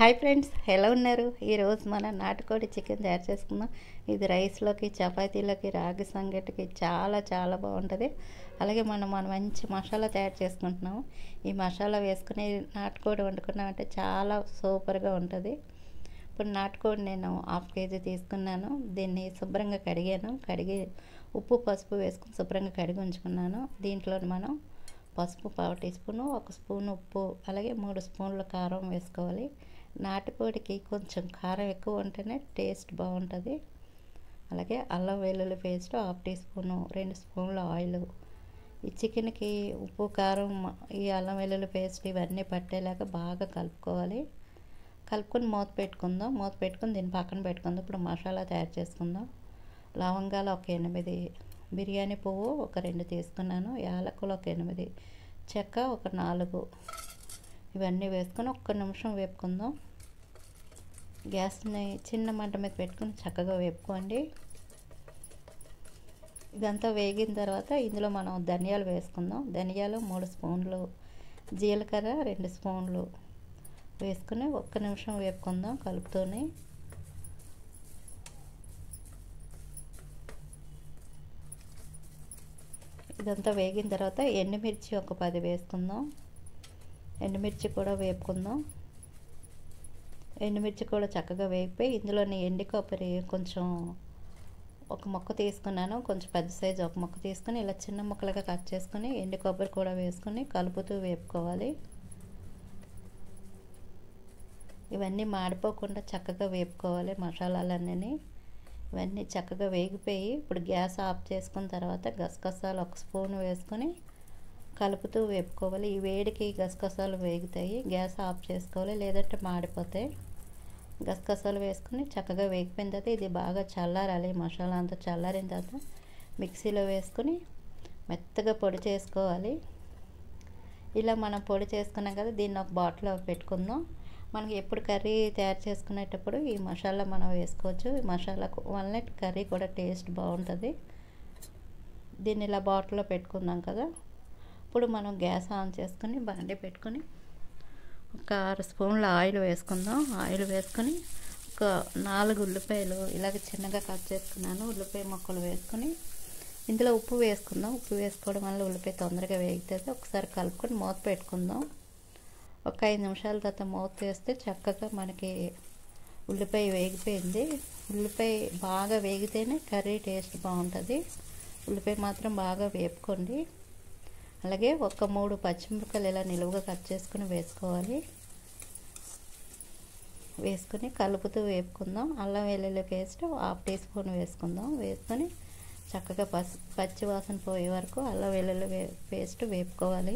hi friends ఎలా ఉన్నారు ఈరోజు మన నాటుకోడి చికెన్ తయారు చేసుకుందాం ఇది రైస్లోకి చపాతీలోకి రాగి సంగటికి చాలా చాలా బాగుంటుంది అలాగే మనం మనం మంచి మసాలా తయారు చేసుకుంటున్నాము ఈ మసాలా వేసుకుని నాటుకోడి వండుకున్నామంటే చాలా సూపర్గా ఉంటుంది ఇప్పుడు నాటుకోడి నేను హాఫ్ కేజీ తీసుకున్నాను దీన్ని శుభ్రంగా కడిగాను కడిగి ఉప్పు పసుపు వేసుకుని శుభ్రంగా కడిగి ఉంచుకున్నాను దీంట్లో మనం పసుపు పావు టీ స్పూను ఒక స్పూన్ ఉప్పు అలాగే మూడు స్పూన్ల కారం వేసుకోవాలి నాటుకోడికి కొంచెం కారం ఎక్కువ ఉంటేనే టేస్ట్ బాగుంటుంది అలాగే అల్లం వెల్లుల్లి పేస్ట్ హాఫ్ టీ స్పూను రెండు స్పూన్ల ఆయిల్ ఈ చికెన్కి ఉప్పు కారం ఈ అల్లం వెల్లుల్లి పేస్ట్ ఇవన్నీ పట్టేలాగా బాగా కలుపుకోవాలి కలుపుకొని మూత పెట్టుకుందాం మూత పెట్టుకుని దీన్ని పక్కన పెట్టుకుందాం ఇప్పుడు మసాలా తయారు చేసుకుందాం లవంగాలు ఒక ఎనిమిది బిర్యానీ పువ్వు ఒక రెండు తీసుకున్నాను యాలకులు ఒక ఎనిమిది చెక్క ఒక నాలుగు ఇవన్నీ వేసుకొని ఒక్క నిమిషం వేపుకుందాం గ్యాస్ని చిన్న మంట మీద పెట్టుకుని చక్కగా వేపుకోండి ఇదంతా వేగిన తర్వాత ఇందులో మనం ధనియాలు వేసుకుందాం ధనియాలు మూడు స్పూన్లు జీలకర్ర రెండు స్పూన్లు వేసుకుని ఒక్క నిమిషం వేపుకుందాం కలుపుతూనే ఇదంతా వేగిన తర్వాత ఎండుమిర్చి ఒక పది వేసుకుందాం ఎండుమిర్చి కూడా వేపుకుందాం ఎండుమిర్చి కూడా చక్కగా వేగిపోయి ఇందులోని ఎండి కొబ్బరి కొంచెం ఒక మొక్క తీసుకున్నాను కొంచెం పెద్ద సైజు ఒక మొక్క తీసుకుని ఇలా చిన్న ముక్కలుగా కట్ చేసుకుని ఎండి కొబ్బరి కూడా వేసుకొని కలుపుతూ వేపుకోవాలి ఇవన్నీ మాడిపోకుండా చక్కగా వేపుకోవాలి మసాలాలన్నీ ఇవన్నీ చక్కగా వేగిపోయి ఇప్పుడు గ్యాస్ ఆఫ్ చేసుకున్న తర్వాత గసగసాలు ఒక స్పూన్ వేసుకొని కలుపుతూ వేపుకోవాలి ఈ వేడికి గసగసాలు వేగుతాయి గ్యాస్ ఆఫ్ చేసుకోవాలి లేదంటే మాడిపోతాయి గసగసాలు వేసుకొని చక్కగా వేగిపోయిన తర్వాత ఇది బాగా చల్లారాలి మసాలా అంతా చల్లారిన తర్వాత మిక్సీలో వేసుకొని మెత్తగా పొడి చేసుకోవాలి ఇలా మనం పొడి చేసుకున్నాం కదా దీన్ని ఒక బాటిల్లో పెట్టుకుందాం మనకి ఎప్పుడు కర్రీ తయారు చేసుకునేటప్పుడు ఈ మసాలా మనం వేసుకోవచ్చు ఈ మసాలా వల్ల కర్రీ కూడా టేస్ట్ బాగుంటుంది దీన్ని ఇలా బాటిల్లో పెట్టుకుందాం కదా ఇప్పుడు మనం గ్యాస్ ఆన్ చేసుకొని బండి పెట్టుకొని ఒక ఆరు స్పూన్ల ఆయిల్ వేసుకుందాం ఆయిల్ వేసుకొని ఒక నాలుగు ఉల్లిపాయలు ఇలాగ చిన్నగా కట్ చేసుకున్నాను ఉల్లిపాయ ముక్కలు వేసుకొని ఇందులో ఉప్పు వేసుకుందాం ఉప్పు వేసుకోవడం వల్ల ఉల్లిపాయ తొందరగా వేగుతుంది ఒకసారి కలుపుకొని మూత పెట్టుకుందాం ఒక ఐదు నిమిషాల తర్వాత మూత వేస్తే చక్కగా మనకి ఉల్లిపాయ వేగిపోయింది ఉల్లిపాయ బాగా వేగితేనే కర్రీ టేస్ట్ బాగుంటుంది ఉల్లిపాయ మాత్రం బాగా వేపుకోండి అలాగే ఒక మూడు పచ్చిమిరపకాయలు ఇలా నిలువుగా కట్ చేసుకుని వేసుకోవాలి వేసుకొని కలుపుతూ వేపుకుందాం అల్లం వెల్లుల్లి పేస్ట్ హాఫ్ టీ స్పూన్ వేసుకుందాం వేసుకొని చక్కగా పసి పచ్చి వాసన పోయే వరకు అల్లం వెల్లుల్లి వే పేస్ట్ వేపుకోవాలి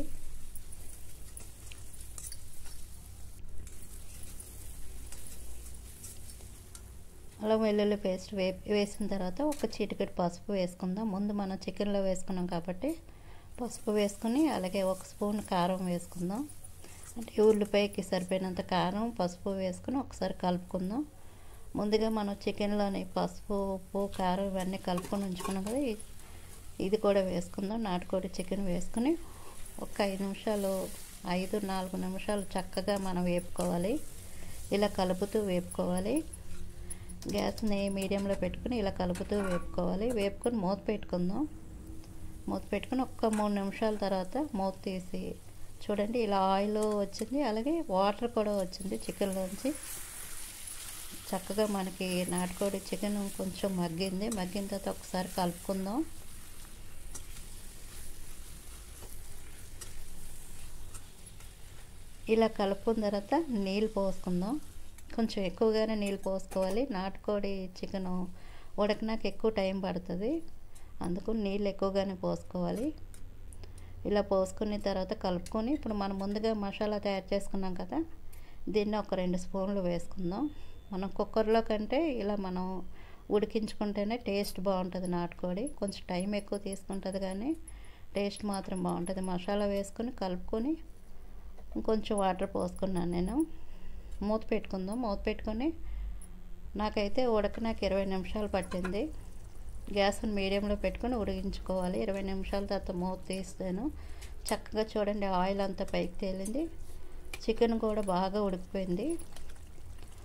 అల్లం వెల్లుల్లి పేస్ట్ వే వేసిన తర్వాత ఒక చీటికటి పసుపు వేసుకుందాం ముందు మనం చికెన్లో వేసుకున్నాం కాబట్టి పసుపు వేసుకుని అలాగే ఒక స్పూన్ కారం వేసుకుందాం అంటే ఉల్లిపాయకి సరిపోయినంత కారం పసుపు వేసుకుని ఒకసారి కలుపుకుందాం ముందుగా మనం చికెన్లోని పసుపు ఉప్పు కారం ఇవన్నీ కలుపుకొని ఉంచుకున్నాం కదా ఇది కూడా వేసుకుందాం నాటుకోడి చికెన్ వేసుకుని ఒక ఐదు నిమిషాలు ఐదు నాలుగు నిమిషాలు చక్కగా మనం వేపుకోవాలి ఇలా కలుపుతూ వేపుకోవాలి గ్యాస్ని మీడియంలో పెట్టుకుని ఇలా కలుపుతూ వేపుకోవాలి వేపుకొని మూత పెట్టుకుందాం మూత పెట్టుకుని ఒక్క మూడు నిమిషాల తర్వాత మూత తీసి చూడండి ఇలా ఆయిల్ వచ్చింది అలాగే వాటర్ కూడా వచ్చింది చికెన్లోంచి చక్కగా మనకి నాటుకోడి చికెన్ కొంచెం మగ్గింది మగ్గిన తర్వాత ఒకసారి కలుపుకుందాం ఇలా కలుపుకున్న తర్వాత నీళ్ళు పోసుకుందాం కొంచెం ఎక్కువగానే నీళ్ళు పోసుకోవాలి నాటుకోడి చికెను ఉడకనాక ఎక్కువ టైం పడుతుంది అందుకు నీళ్ళు ఎక్కువగానే పోసుకోవాలి ఇలా పోసుకున్న తర్వాత కలుపుకొని ఇప్పుడు మనం ముందుగా మసాలా తయారు చేసుకున్నాం కదా దీన్ని ఒక రెండు స్పూన్లు వేసుకుందాం మనం కుక్కర్లో కంటే ఇలా మనం ఉడికించుకుంటేనే టేస్ట్ బాగుంటుంది నాటుకోడి కొంచెం టైం ఎక్కువ తీసుకుంటుంది కానీ టేస్ట్ మాత్రం బాగుంటుంది మసాలా వేసుకొని కలుపుకొని కొంచెం వాటర్ పోసుకున్నాను నేను మూత పెట్టుకుందాం మూత పెట్టుకొని నాకైతే ఉడక నాకు ఇరవై నిమిషాలు పట్టింది గ్యాస్ని మీడియంలో పెట్టుకొని ఉడికించుకోవాలి ఇరవై నిమిషాల తర్వాత మూత తీస్తాను చక్కగా చూడండి ఆయిల్ అంతా పైకి తేలింది చికెన్ కూడా బాగా ఉడికిపోయింది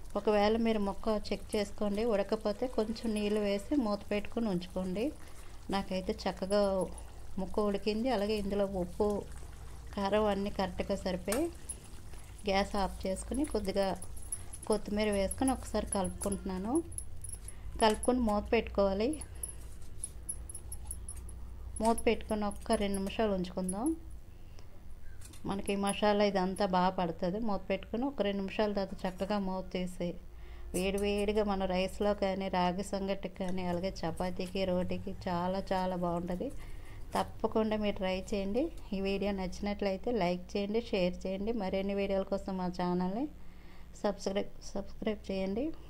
ఒకవేళ మీరు మొక్క చెక్ చేసుకోండి ఉడకపోతే కొంచెం నీళ్ళు వేసి మూత పెట్టుకొని ఉంచుకోండి నాకైతే చక్కగా ముక్క ఉడికింది అలాగే ఇందులో ఉప్పు కారం అన్నీ కరెక్ట్గా సరిపోయి గ్యాస్ ఆఫ్ చేసుకుని కొద్దిగా కొత్తిమీర వేసుకొని ఒకసారి కలుపుకుంటున్నాను కలుపుకొని మూత పెట్టుకోవాలి మూత పెట్టుకొని ఒక్క రెండు నిమిషాలు ఉంచుకుందాం మనకి మసాలా ఇదంతా బాగా పడుతుంది మూత పెట్టుకొని ఒక రెండు నిమిషాల తర్వాత చక్కగా మూత తీసి వేడి వేడిగా మన రైస్లో కానీ రాగి సంగటికి కానీ అలాగే చపాతీకి రోటీకి చాలా చాలా బాగుంటుంది తప్పకుండా మీరు ట్రై చేయండి ఈ వీడియో నచ్చినట్లయితే లైక్ చేయండి షేర్ చేయండి మరిన్ని వీడియోల కోసం మా ఛానల్ని సబ్స్క్రైబ్ సబ్స్క్రైబ్ చేయండి